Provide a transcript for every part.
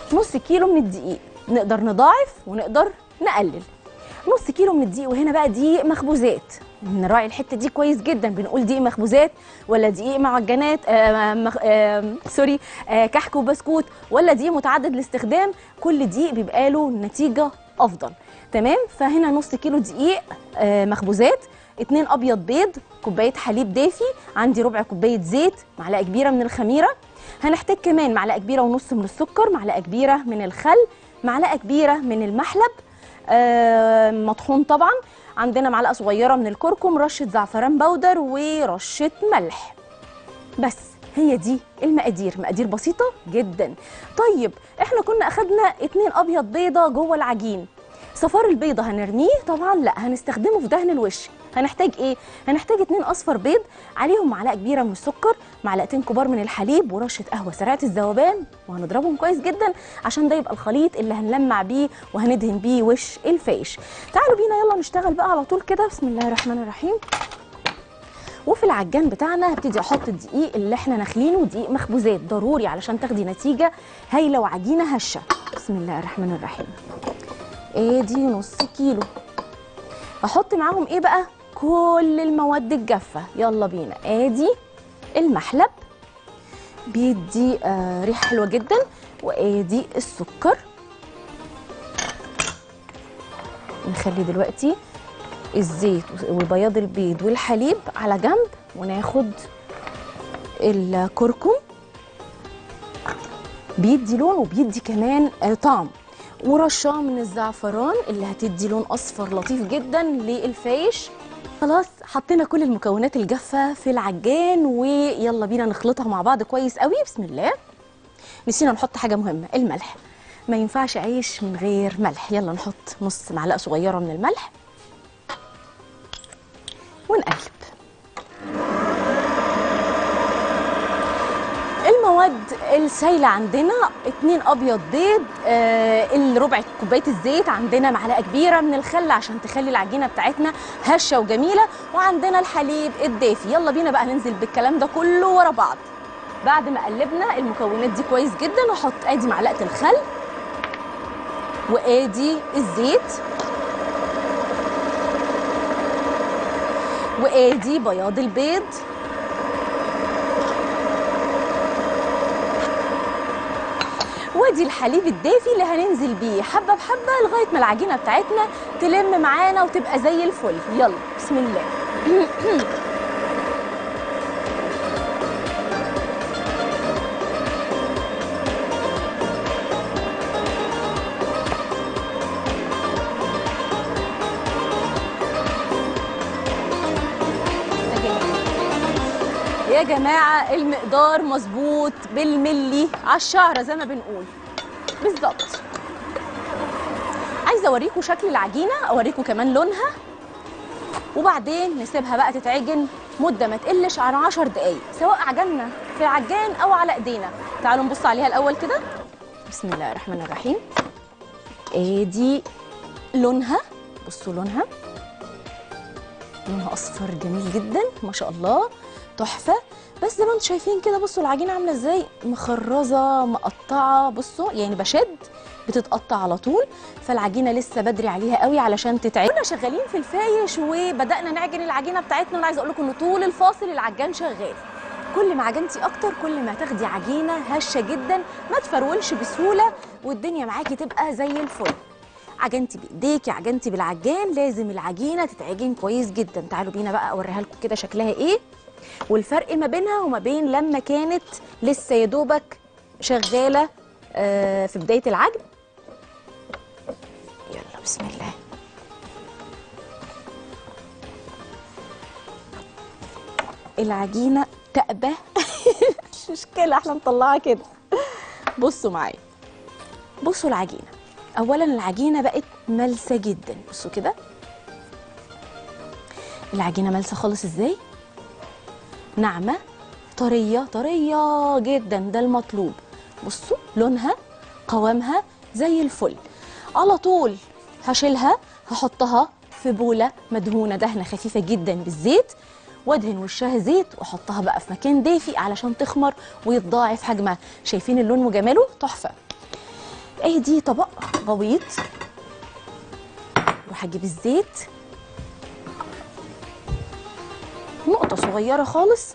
نص كيلو من الدقيق نقدر نضاعف ونقدر نقلل نص كيلو من الدقيق وهنا بقى دقيق مخبوزات نراعي الحته دي كويس جدا بنقول دقيق مخبوزات ولا دقيق معجنات آه مخ... آه سوري آه كحك وبسكوت ولا دقيق متعدد الاستخدام كل دقيق بيبقى له نتيجه افضل تمام فهنا نص كيلو دقيق آه مخبوزات اتنين ابيض بيض كوبايه حليب دافي عندي ربع كوبايه زيت معلقه كبيره من الخميره هنحتاج كمان معلقه كبيره ونص من السكر معلقه كبيره من الخل معلقه كبيره من المحلب آه مطحون طبعا عندنا معلقه صغيره من الكركم رشه زعفران بودر ورشه ملح بس هي دي المقادير مقادير بسيطه جدا طيب احنا كنا اخدنا اتنين ابيض بيضه جوه العجين صفار البيضه هنرميه طبعا لا هنستخدمه في دهن الوش هنحتاج ايه هنحتاج اتنين اصفر بيض عليهم معلقه كبيره من السكر معلقتين كبار من الحليب ورشه قهوه سريعه الذوبان وهنضربهم كويس جدا عشان ده يبقى الخليط اللي هنلمع بيه وهندهن بيه وش الفايش تعالوا بينا يلا نشتغل بقى على طول كده بسم الله الرحمن الرحيم وفي العجان بتاعنا هبتدي احط الدقيق اللي احنا ناخلينه دقيق مخبوزات ضروري علشان تاخدي نتيجه هايله وعجينه هشه بسم الله الرحمن الرحيم ادي نص كيلو احط معاهم ايه بقى كل المواد الجافه يلا بينا ادي المحلب بيدي آه ريحه حلوه جدا وادي السكر نخلي دلوقتي الزيت وبياض البيض والحليب على جنب وناخد الكركم بيدي لون وبيدي كمان آه طعم ورشه من الزعفران اللي هتدي لون اصفر لطيف جدا للفايش خلاص حطينا كل المكونات الجافه في العجان ويلا بينا نخلطها مع بعض كويس قوي بسم الله نسينا نحط حاجه مهمه الملح ما ينفعش عيش من غير ملح يلا نحط نص معلقه صغيره من الملح ونقلب المواد السايله عندنا اتنين ابيض بيض آه الربع كوبايه الزيت عندنا معلقه كبيره من الخل عشان تخلي العجينه بتاعتنا هشه وجميله وعندنا الحليب الدافي يلا بينا بقى ننزل بالكلام ده كله ورا بعض بعد ما قلبنا المكونات دي كويس جدا احط ادي معلقه الخل وادي الزيت وادي بياض البيض وادي الحليب الدافي اللي هننزل بيه حبه بحبه لغايه ما العجينه بتاعتنا تلم معانا وتبقى زي الفل يلا بسم الله يا جماعه المقدار مظبوط بالملي على الشعره زي ما بنقول بالظبط عايزه اوريكم شكل العجينه اوريكم كمان لونها وبعدين نسيبها بقى تتعجن مده ما تقلش عن 10 دقايق سواء عجنا في العجان او على ايدينا تعالوا نبص عليها الاول كده بسم الله الرحمن الرحيم ادي لونها بصوا لونها لونها اصفر جميل جدا ما شاء الله تحفه بس زي ما انتم شايفين كده بصوا العجينه عامله ازاي مخرزه مقطعه بصوا يعني بشد بتتقطع على طول فالعجينه لسه بدري عليها قوي علشان تتعجن كنا شغالين في الفايش وبدانا نعجن العجينه بتاعتنا وانا عايزه اقول لكم ان طول الفاصل العجان شغال كل ما عجنتي اكتر كل ما تاخدي عجينه هشه جدا ما تفرولش بسهوله والدنيا معاكي تبقى زي الفل عجنتي بايديكي عجنتي بالعجان لازم العجينه تتعجن كويس جدا تعالوا بينا بقى اوريها لكم كده شكلها ايه والفرق ما بينها وما بين لما كانت لسه يا دوبك شغاله آه في بدايه العجن يلا بسم الله العجينه تأبه مش مشكله احنا نطلعها كده بصوا معايا بصوا العجينه اولا العجينه بقت ملسه جدا بصوا كده العجينه ملسه خالص ازاي ناعمه طريه طريه جدا ده المطلوب بصوا لونها قوامها زي الفل على طول هشيلها هحطها في بوله مدهونه دهنه خفيفه جدا بالزيت وادهن وشها زيت واحطها بقى في مكان دافي علشان تخمر ويتضاعف حجمها شايفين اللون وجماله تحفه ادي طبق غويط اروح اجيب الزيت نقطه صغيره خالص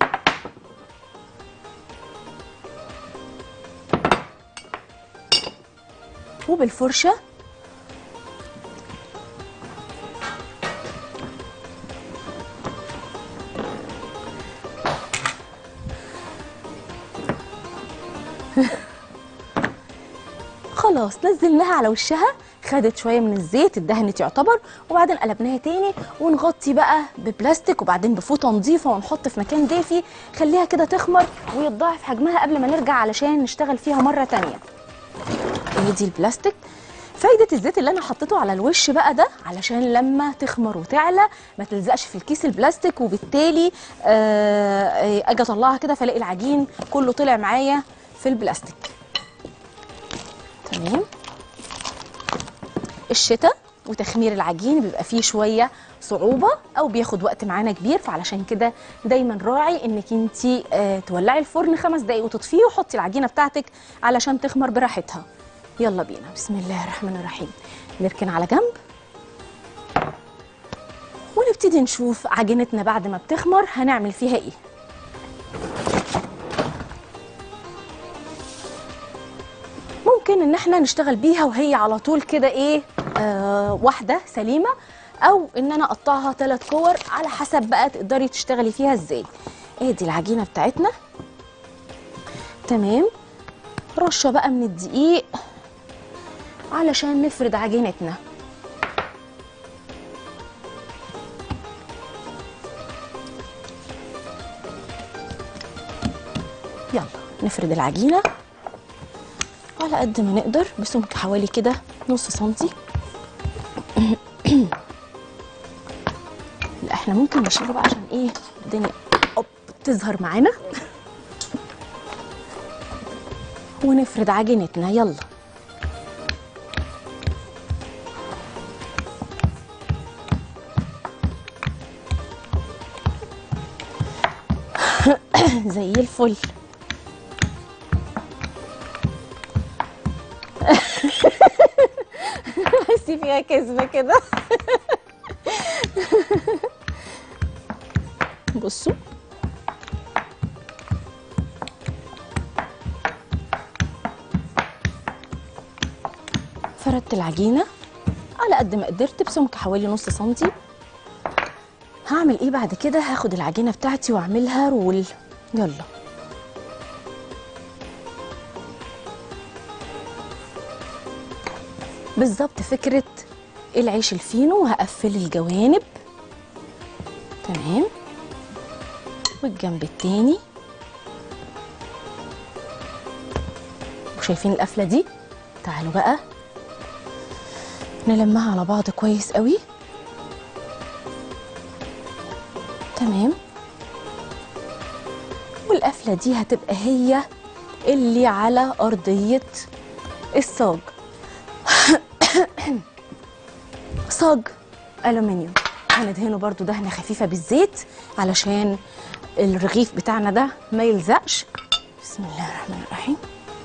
وبالفرشه خلاص نزلناها على وشها خدت شويه من الزيت اتدهنت يعتبر وبعدين قلبناها تاني ونغطي بقى ببلاستيك وبعدين بفوطه نظيفه ونحط في مكان دافي خليها كده تخمر ويتضاعف حجمها قبل ما نرجع علشان نشتغل فيها مره تانيه دي البلاستيك فايدة الزيت اللي انا حطيته على الوش بقى ده علشان لما تخمر وتعلى ما تلزقش في الكيس البلاستيك وبالتالي آه، اجي اطلعها كده فالاقي العجين كله طلع معايا في البلاستيك تمام الشتاء وتخمير العجين بيبقى فيه شويه صعوبه او بياخد وقت معانا كبير فعلشان كده دايما راعي انك انت تولعي الفرن خمس دقايق وتطفيه وحطي العجينه بتاعتك علشان تخمر براحتها يلا بينا بسم الله الرحمن الرحيم نركن على جنب ونبتدي نشوف عجينتنا بعد ما بتخمر هنعمل فيها ايه ممكن ان احنا نشتغل بيها وهي على طول كده ايه آه واحده سليمه او ان انا اقطعها ثلاث كور على حسب بقى تقدري تشتغلي فيها ازاي ادي العجينه بتاعتنا تمام رشه بقى من الدقيق علشان نفرد عجينتنا يلا نفرد العجينه على قد ما نقدر بسمك حوالي كده نص سنتي لا احنا ممكن نشيله بقى عشان ايه الدنيا اوب تظهر معانا ونفرد عجينتنا يلا زي الفل حسي فيها كذبه كده بصوا فردت العجينه على قد ما قدرت بسمك حوالي نص سنتي هعمل ايه بعد كده هاخد العجينه بتاعتي واعملها رول يلا بالظبط فكرة العيش الفينو وهقفل الجوانب تمام والجنب التاني وشايفين القفلة دي تعالوا بقى نلمها على بعض كويس قوي تمام والقفلة دي هتبقى هي اللي على أرضية الصاج صاج ألومنيوم هندهنه برضو دهنة خفيفة بالزيت علشان الرغيف بتاعنا ده ما يلزقش بسم الله الرحمن الرحيم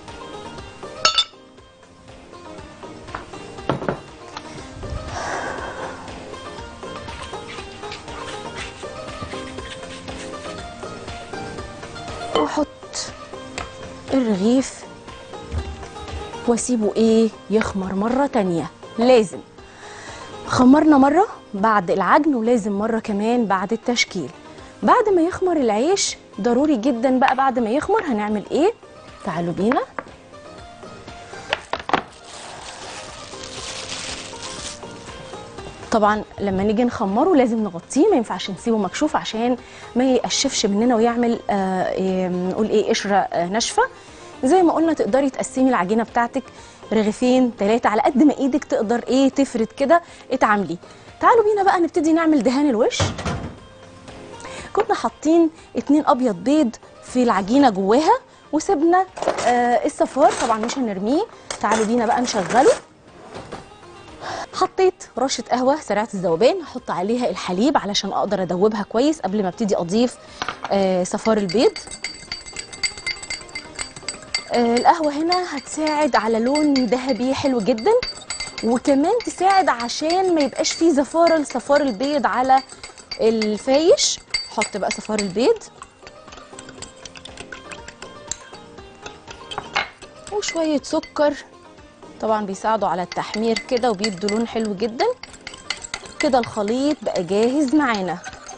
واحط الرغيف واسيبه ايه يخمر مره تانية لازم خمرنا مره بعد العجن ولازم مره كمان بعد التشكيل بعد ما يخمر العيش ضروري جدا بقى بعد ما يخمر هنعمل ايه تعالوا بينا طبعا لما نيجي نخمره لازم نغطيه ما ينفعش نسيبه مكشوف عشان ما يقشفش مننا ويعمل آه إيه نقول ايه قشره آه ناشفه زي ما قلنا تقدري تقسمي العجينه بتاعتك رغيفين ثلاثه على قد ما ايدك تقدر ايه تفرد كده اتعاملي تعالوا بينا بقى نبتدي نعمل دهان الوش كنا حاطين اتنين ابيض بيض في العجينه جواها وسبنا آه الصفار طبعا مش هنرميه تعالوا بينا بقى نشغله حطيت رشه قهوه سريعه الذوبان هحط عليها الحليب علشان اقدر ادوبها كويس قبل ما ابتدي اضيف آه صفار البيض آه القهوه هنا هتساعد على لون ذهبي حلو جدا وكمان تساعد عشان ما يبقاش فيه زفاره لصفار البيض على الفايش حط بقى صفار البيض وشويه سكر طبعا بيساعدوا على التحمير كده وبيدوا لون حلو جدا كده الخليط بقى جاهز معانا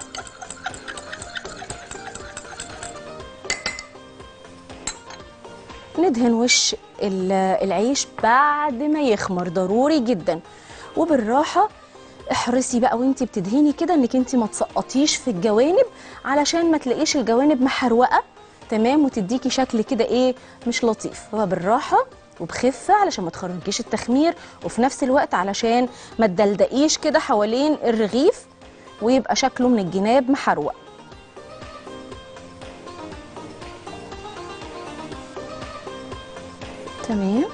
ندهن وش ال- العيش بعد ما يخمر ضروري جدا وبالراحه احرصي بقى وانتي بتدهني كده انك انتي ما تسقطيش في الجوانب علشان ما تلاقيش الجوانب محروقه تمام وتديكي شكل كده ايه مش لطيف فبالراحه وبخفه علشان ما تخرجيش التخمير وفي نفس الوقت علشان ما تدلدقيش كده حوالين الرغيف ويبقى شكله من الجناب محروق تمام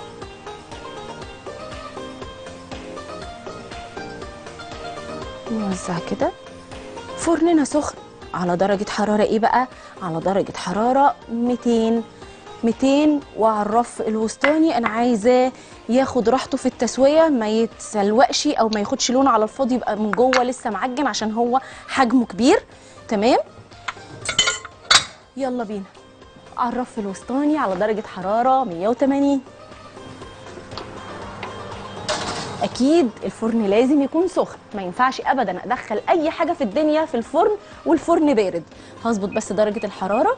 نوزع كده فرننا سخن على درجة حرارة ايه بقى؟ على درجة حرارة 200 200 وعلى الرف الوسطاني انا عايزاه ياخد راحته في التسوية ما يتسلوقش او ما ياخدش لون على الفاضي يبقى من جوه لسه معجن عشان هو حجمه كبير تمام؟ يلا بينا على الرف الوسطاني على درجة حرارة 180 اكيد الفرن لازم يكون سخن ما ينفعش ابدا ادخل اي حاجه في الدنيا في الفرن والفرن بارد هظبط بس درجه الحراره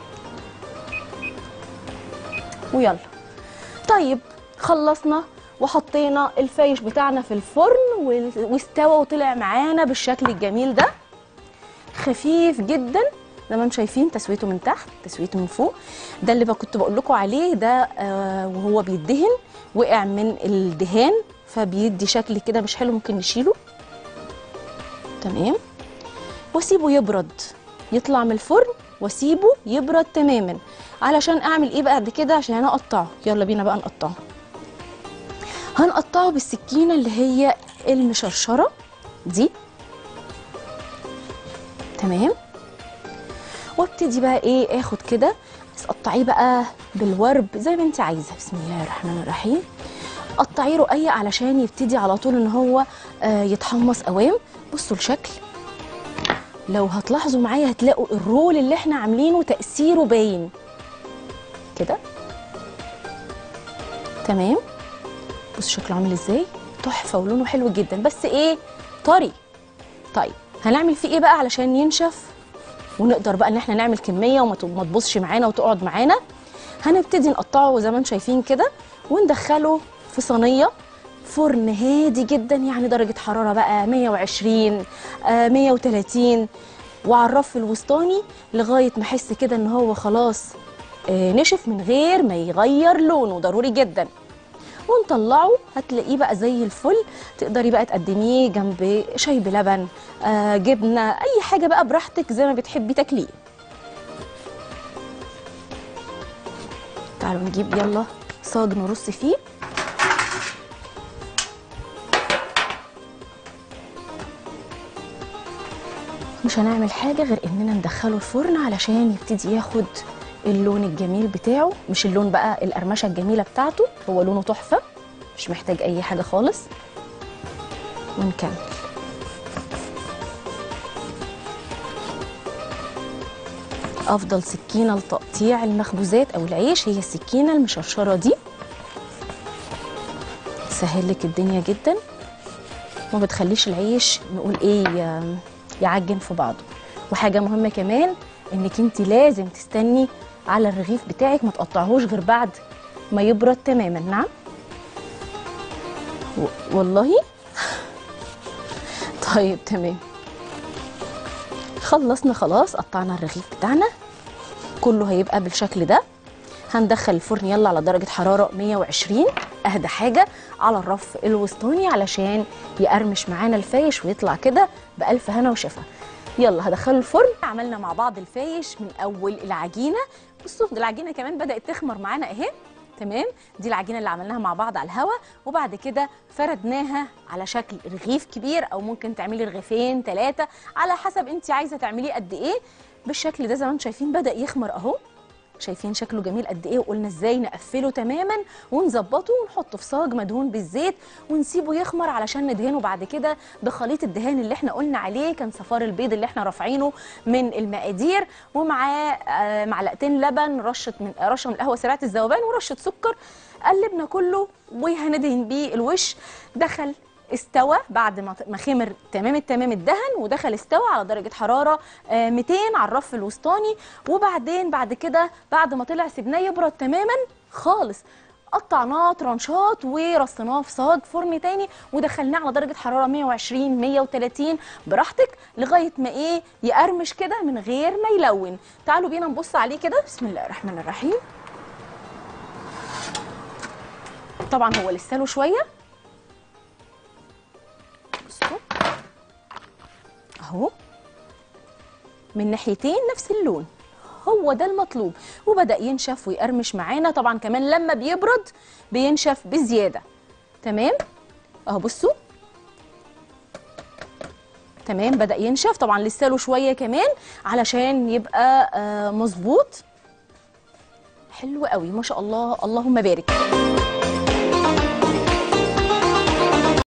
ويلا طيب خلصنا وحطينا الفايش بتاعنا في الفرن وال- واستوى وطلع معانا بالشكل الجميل ده خفيف جدا زي ما انتم شايفين تسويته من تحت تسويته من فوق ده اللي بقى كنت بقول لكم عليه ده آه وهو بيدهن وقع من الدهان فبيدي شكل كده مش حلو ممكن نشيله تمام واسيبه يبرد يطلع من الفرن واسيبه يبرد تماما علشان اعمل ايه بقى بعد كده عشان انا اقطعه يلا بينا بقى نقطعه هنقطعه بالسكينه اللي هي المشرشره دي تمام وابتدي بقى ايه اخد كده بس قطعيه بقى بالورب زي ما انت عايزه بسم الله الرحمن الرحيم قطعيه رقيق علشان يبتدي على طول ان هو آه يتحمص قوام بصوا الشكل لو هتلاحظوا معايا هتلاقوا الرول اللي احنا عاملينه تأثيره باين كده تمام بصوا شكله عامل ازاي تحفه ولونه حلو جدا بس ايه طري طيب هنعمل فيه ايه بقى علشان ينشف ونقدر بقى ان احنا نعمل كميه وما ما تبصش معانا وتقعد معانا هنبتدي نقطعه زي ما انتم شايفين كده وندخله في صينيه فرن هادي جدا يعني درجه حراره بقى 120 آه 130 وعلى الرف الوسطاني لغايه ما احس كده ان هو خلاص آه نشف من غير ما يغير لونه ضروري جدا ونطلعه هتلاقيه بقى زي الفل تقدري بقى تقدميه جنب شاي بلبن آه جبنه اي حاجه بقى براحتك زي ما بتحبي تاكليه تعالوا نجيب يلا صاج نرص فيه مش هنعمل حاجه غير اننا ندخله الفرن علشان يبتدي ياخد اللون الجميل بتاعه مش اللون بقى القرمشه الجميله بتاعته هو لونه تحفه مش محتاج اي حاجه خالص ونكمل افضل سكينه لتقطيع المخبوزات او العيش هي السكينه المشرشره دي تسهل لك الدنيا جدا وما بتخليش العيش نقول ايه ي- يعجن في بعضه وحاجه مهمه كمان انك انت لازم تستني على الرغيف بتاعك ما تقطعهوش غير بعد ما يبرد تماما نعم و- والله طيب تمام خلصنا خلاص قطعنا الرغيف بتاعنا كله هيبقى بالشكل ده هندخل الفرن يلا على درجة حرارة 120 أهدى حاجة على الرف الوسطاني علشان يقرمش معانا الفايش ويطلع كده بألف هنا وشفا يلا هدخله الفرن عملنا مع بعض الفايش من أول العجينة بصوا ده العجينة كمان بدأت تخمر معانا أهي تمام دي العجينه اللي عملناها مع بعض على الهوا وبعد كده فردناها على شكل رغيف كبير او ممكن تعملي رغيفين ثلاثه على حسب انت عايزه تعمليه قد ايه بالشكل ده زي ما انتم شايفين بدا يخمر اهو شايفين شكله جميل قد ايه وقلنا ازاي نقفله تماما ونظبطه ونحطه في صاج مدهون بالزيت ونسيبه يخمر علشان ندهنه بعد كده بخليط الدهان اللي احنا قلنا عليه كان صفار البيض اللي احنا رافعينه من المقادير ومعاه آه، معلقتين لبن رشه من رشه من القهوه سريعه الذوبان ورشه سكر قلبنا كله وهندهن بيه الوش دخل استوى بعد ما ما خمر تمام التمام الدهن ودخل استوى على درجه حراره آه، 200 على الرف الوسطاني وبعدين بعد كده بعد ما طلع سيبناه يبرد تماما خالص قطعناه ترانشات ورصيناه في صاج فرن تاني ودخلناه على درجه حراره 120 130 براحتك لغايه ما ايه يقرمش كده من غير ما يلون تعالوا بينا نبص عليه كده بسم الله الرحمن الرحيم طبعا هو لسه له شويه بصوا اهو من ناحيتين نفس اللون هو ده المطلوب وبدا ينشف ويقرمش معانا طبعا كمان لما بيبرد بينشف بزياده تمام اهو بصوا تمام بدا ينشف طبعا لسه له شويه كمان علشان يبقى آه مظبوط حلو قوي ما شاء الله اللهم بارك